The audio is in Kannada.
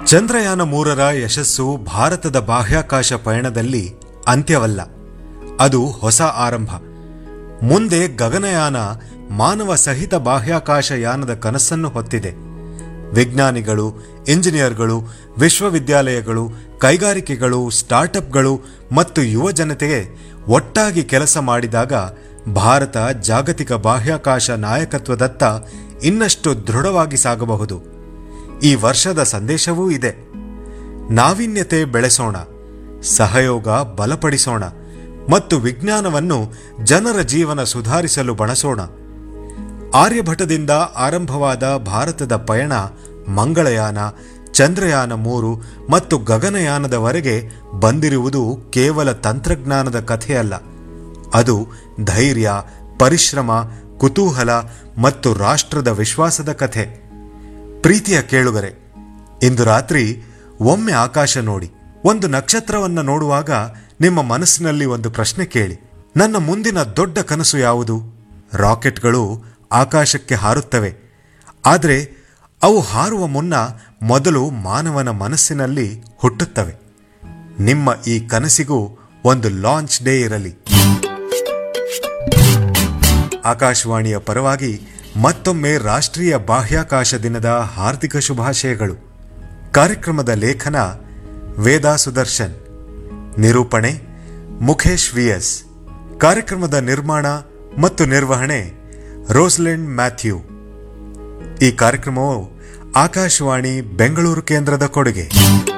ಚಂದ್ರಯಾನ ಮೂರರ ಯಶಸ್ಸು ಭಾರತದ ಬಾಹ್ಯಾಕಾಶ ಪಯಣದಲ್ಲಿ ಅಂತ್ಯವಲ್ಲ ಅದು ಹೊಸ ಆರಂಭ ಮುಂದೆ ಗಗನಯಾನ ಮಾನವ ಸಹಿತ ಬಾಹ್ಯಾಕಾಶ ಯಾನದ ಕನಸನ್ನು ಹೊತ್ತಿದೆ ವಿಜ್ಞಾನಿಗಳು ಇಂಜಿನಿಯರ್ಗಳು ವಿಶ್ವವಿದ್ಯಾಲಯಗಳು ಕೈಗಾರಿಕೆಗಳು ಸ್ಟಾರ್ಟ್ಅಪ್ಗಳು ಮತ್ತು ಯುವ ಜನತೆಗೆ ಒಟ್ಟಾಗಿ ಕೆಲಸ ಮಾಡಿದಾಗ ಭಾರತ ಜಾಗತಿಕ ಬಾಹ್ಯಾಕಾಶ ನಾಯಕತ್ವದತ್ತ ಇನ್ನಷ್ಟು ದೃಢವಾಗಿ ಸಾಗಬಹುದು ಈ ವರ್ಷದ ಸಂದೇಶವೂ ಇದೆ ನಾವೀನ್ಯತೆ ಬೆಳೆಸೋಣ ಸಹಯೋಗ ಬಲಪಡಿಸೋಣ ಮತ್ತು ವಿಜ್ಞಾನವನ್ನು ಜನರ ಜೀವನ ಸುಧಾರಿಸಲು ಬಳಸೋಣ ಆರ್ಯಭಟದಿಂದ ಆರಂಭವಾದ ಭಾರತದ ಪಯಣ ಮಂಗಳಯಾನ ಚಂದ್ರಯಾನ ಮೂರು ಮತ್ತು ಗಗನಯಾನದವರೆಗೆ ಬಂದಿರುವುದು ಕೇವಲ ತಂತ್ರಜ್ಞಾನದ ಕಥೆಯಲ್ಲ ಅದು ಧೈರ್ಯ ಪರಿಶ್ರಮ ಕುತೂಹಲ ಮತ್ತು ರಾಷ್ಟ್ರದ ವಿಶ್ವಾಸದ ಕಥೆ ಪ್ರೀತಿಯ ಕೇಳುಗರೆ ಇಂದು ರಾತ್ರಿ ಒಮ್ಮೆ ಆಕಾಶ ನೋಡಿ ಒಂದು ನಕ್ಷತ್ರವನ್ನ ನೋಡುವಾಗ ನಿಮ್ಮ ಮನಸ್ಸಿನಲ್ಲಿ ಒಂದು ಪ್ರಶ್ನೆ ಕೇಳಿ ನನ್ನ ಮುಂದಿನ ದೊಡ್ಡ ಕನಸು ಯಾವುದು ರಾಕೆಟ್ಗಳು ಆಕಾಶಕ್ಕೆ ಹಾರುತ್ತವೆ ಆದರೆ ಅವು ಹಾರುವ ಮುನ್ನ ಮೊದಲು ಮಾನವನ ಮನಸ್ಸಿನಲ್ಲಿ ಹುಟ್ಟುತ್ತವೆ ನಿಮ್ಮ ಈ ಕನಸಿಗೂ ಒಂದು ಲಾಂಚ್ ಡೇ ಇರಲಿ ಆಕಾಶವಾಣಿಯ ಪರವಾಗಿ ಮತ್ತೊಮ್ಮೆ ರಾಷ್ಟ್ರೀಯ ಬಾಹ್ಯಾಕಾಶ ದಿನದ ಹಾರ್ದಿಕ ಶುಭಾಶಯಗಳು ಕಾರ್ಯಕ್ರಮದ ಲೇಖನ ವೇದಾ ಸುದರ್ಶನ್ ನಿರೂಪಣೆ ಮುಖೇಶ್ ವಿಎಸ್ ಕಾರ್ಯಕ್ರಮದ ನಿರ್ಮಾಣ ಮತ್ತು ನಿರ್ವಹಣೆ ರೋಸ್ಲೆಂಡ್ ಮ್ಯಾಥ್ಯೂ ಈ ಕಾರ್ಯಕ್ರಮವು ಆಕಾಶವಾಣಿ ಬೆಂಗಳೂರು ಕೇಂದ್ರದ ಕೊಡುಗೆ